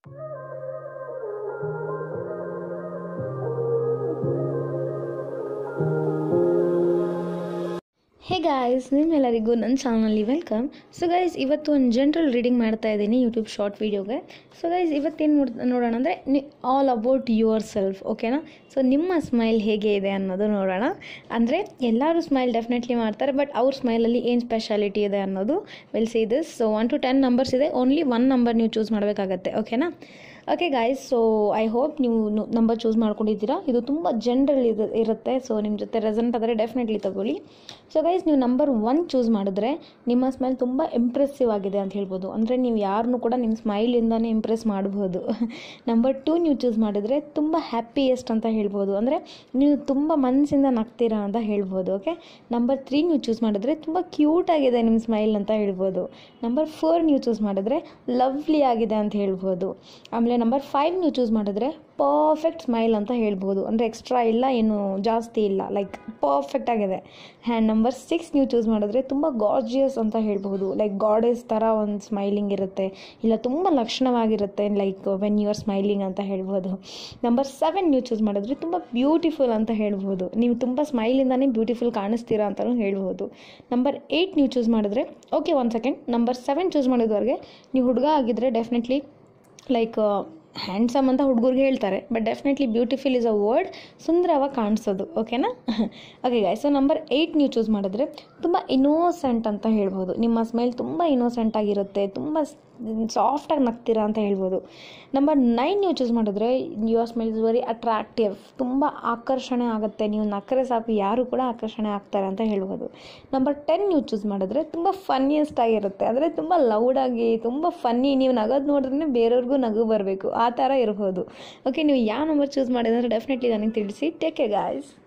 hey guys ನಿಮ್ಮೆಲ್ಲರಿಗೂ ನನ್ನ ಚಾನಲ್ನಲ್ಲಿ ವೆಲ್ಕಮ್ ಸೊ ಗೈಸ್ ಇವತ್ತು ಒಂದು ಜನರಲ್ ರೀಡಿಂಗ್ ಮಾಡ್ತಾ ಇದ್ದೀನಿ ಯೂಟ್ಯೂಬ್ ಶಾರ್ಟ್ ವೀಡಿಯೋಗೆ ಸೊ ಗೈಸ್ ಇವತ್ತೇನು ನೋಡ್ ನೋಡೋಣ ಅಂದರೆ ನಿ ಆಲ್ ಅಬೌಟ್ ಯುವರ್ ಸೆಲ್ಫ್ ಓಕೆನಾ ಸೊ ನಿಮ್ಮ ಸ್ಮೈಲ್ ಹೇಗೆ ಇದೆ ಅನ್ನೋದು ನೋಡೋಣ ಅಂದರೆ ಎಲ್ಲರೂ ಸ್ಮೈಲ್ ಡೆಫಿನೆಟ್ಲಿ ಮಾಡ್ತಾರೆ ಬಟ್ ಅವ್ರ ಸ್ಮೈಲಲ್ಲಿ ಏನು ಸ್ಪೆಷಾಲಿಟಿ ಇದೆ ಅನ್ನೋದು will see this so one to ten numbers ಇದೆ ಓನ್ಲಿ ಒನ್ ನಂಬರ್ ನೀವು ಚೂಸ್ ಮಾಡಬೇಕಾಗತ್ತೆ ಓಕೆನಾ okay guys so I hope ನೀವು ನಂಬರ್ ಚೂಸ್ ಮಾಡ್ಕೊಂಡಿದ್ದೀರಾ ಇದು ತುಂಬ ಜನರಲ್ ಇದು ಇರುತ್ತೆ ಸೊ ನಿಮ್ಮ ಜೊತೆ ರೆಸೆಂಟ್ ಆದರೆ ಡೆಫಿನೆಟ್ಲಿ ತಗೊಳ್ಳಿ ಸೊ ಗೈಸ್ ನೀವು ನಂಬರ್ ಒನ್ ಚೂಸ್ ಮಾಡಿದ್ರೆ ನಿಮ್ಮ ಸ್ಮೈಲ್ ತುಂಬ ಇಂಪ್ರೆಸಿವ್ ಆಗಿದೆ ಅಂತ ಹೇಳ್ಬೋದು ಅಂದರೆ ನೀವು ಯಾರನ್ನೂ ಕೂಡ ನಿಮ್ಮ ಸ್ಮೈಲಿಂದನೇ ಇಂಪ್ರೆಸ್ ಮಾಡ್ಬೋದು ನಂಬರ್ ಟೂ ನೀವು ಚೂಸ್ ಮಾಡಿದರೆ ತುಂಬ ಹ್ಯಾಪಿಯೆಸ್ಟ್ ಅಂತ ಹೇಳ್ಬೋದು ಅಂದರೆ ನೀವು ತುಂಬ ಮನಸ್ಸಿಂದ ನಗ್ತೀರಾ ಅಂತ ಹೇಳ್ಬೋದು ಓಕೆ ನಂಬರ್ ತ್ರೀ ನೀವು ಚೂಸ್ ಮಾಡಿದ್ರೆ ತುಂಬ ಕ್ಯೂಟ್ ಆಗಿದೆ ನಿಮ್ಮ ಸ್ಮೈಲ್ ಅಂತ ಹೇಳ್ಬೋದು ನಂಬರ್ ಫೋರ್ ನೀವು ಚೂಸ್ ಮಾಡಿದ್ರೆ ಲವ್ಲಿ ಆಗಿದೆ ಅಂತ ಹೇಳ್ಬೋದು ಆಮೇಲೆ ನಂಬರ್ ಫೈವ್ ನೀವು ಚೂಸ್ ಮಾಡಿದ್ರೆ ಪರ್ಫೆಕ್ಟ್ ಸ್ಮೈಲ್ ಅಂತ ಹೇಳ್ಬೋದು ಅಂದರೆ ಎಕ್ಸ್ಟ್ರಾ ಇಲ್ಲ ಏನು ಜಾಸ್ತಿ ಇಲ್ಲ ಲೈಕ್ ಪರ್ಫೆಕ್ಟ್ ಆಗಿದೆ ಆ್ಯಂಡ್ ನಂಬರ್ ಸಿಕ್ಸ್ ನೀವು ಚೂಸ್ ಮಾಡಿದ್ರೆ ತುಂಬ ಗಾರ್ಜಿಯಸ್ ಅಂತ ಹೇಳ್ಬೋದು ಲೈಕ್ ಗಾಡೆಸ್ ಥರ ಒಂದು ಸ್ಮೈಲಿಂಗ್ ಇರುತ್ತೆ ಇಲ್ಲ ತುಂಬ ಲಕ್ಷಣವಾಗಿರುತ್ತೆ like when you are smiling ಅಂತ ಹೇಳ್ಬೋದು ನಂಬರ್ ಸೆವೆನ್ ನೀವು ಚೂಸ್ ಮಾಡಿದ್ರೆ ತುಂಬ ಬ್ಯೂಟಿಫುಲ್ ಅಂತ ಹೇಳ್ಬೋದು ನೀವು ತುಂಬ ಸ್ಮೈಲಿಂದನೇ ಬ್ಯೂಟಿಫುಲ್ ಕಾಣಿಸ್ತೀರಾ ಅಂತಲೂ ಹೇಳ್ಬೋದು ನಂಬರ್ ಏಯ್ಟ್ ನೀವು ಚೂಸ್ ಮಾಡಿದ್ರೆ okay one second number seven choose ಮಾಡಿದವ್ರಿಗೆ ನೀವು ಹುಡುಗ ಆಗಿದ್ದರೆ ಡೆಫಿನೆಟ್ಲಿ ಲೈಕ್ ಹ್ಯಾಂಡ್ಸಮ್ ಅಂತ ಹುಡುಗರಿಗೆ ಹೇಳ್ತಾರೆ but definitely beautiful is a word ಸುಂದರವಾಗಿ ಕಾಣಿಸೋದು ಓಕೆನಾ okay guy so number eight ನೀವು ಚೂಸ್ ಮಾಡಿದ್ರೆ ತುಂಬ ಇನೋಸೆಂಟ್ ಅಂತ ಹೇಳ್ಬೋದು ನಿಮ್ಮ ಸ್ಮೈಲ್ ತುಂಬ ಇನೋಸೆಂಟ್ ಆಗಿರುತ್ತೆ ತುಂಬ ಸಾಫ್ಟಾಗಿ ನಗ್ತೀರಾ ಅಂತ ಹೇಳ್ಬೋದು ನಂಬರ್ ನೈನ್ ನೀವು ಚೂಸ್ ಮಾಡಿದ್ರೆ your smile is very attractive ತುಂಬ ಆಕರ್ಷಣೆ ಆಗುತ್ತೆ ನೀವು ನಕ್ಕರೆ ಸಾಕು ಯಾರು ಕೂಡ ಆಕರ್ಷಣೆ ಆಗ್ತಾರೆ ಅಂತ ಹೇಳ್ಬೋದು ನಂಬರ್ ಟೆನ್ ನೀವು ಚೂಸ್ ಮಾಡಿದ್ರೆ ತುಂಬ ಫನ್ನಿಯೆಸ್ಟ್ ಆಗಿರುತ್ತೆ ಅಂದರೆ ತುಂಬ ಲೌಡಾಗಿ ತುಂಬ ಫನ್ನಿ ನೀವು ನಗೋದು ನೋಡಿದ್ರೆ ಬೇರೆಯವ್ರಿಗೂ ನಗು ಬರಬೇಕು ಆ ಥರ ಇರ್ಬೋದು ಓಕೆ ನೀವು ಯಾವ ನಂಬರ್ ಚೂಸ್ ಮಾಡಿದ್ರೆ ಡೆಫಿನೆಟ್ಲಿ ನನಗೆ ತಿಳಿಸಿ ಟೇಕ್ ಎ ಗಾಯ್ಸ್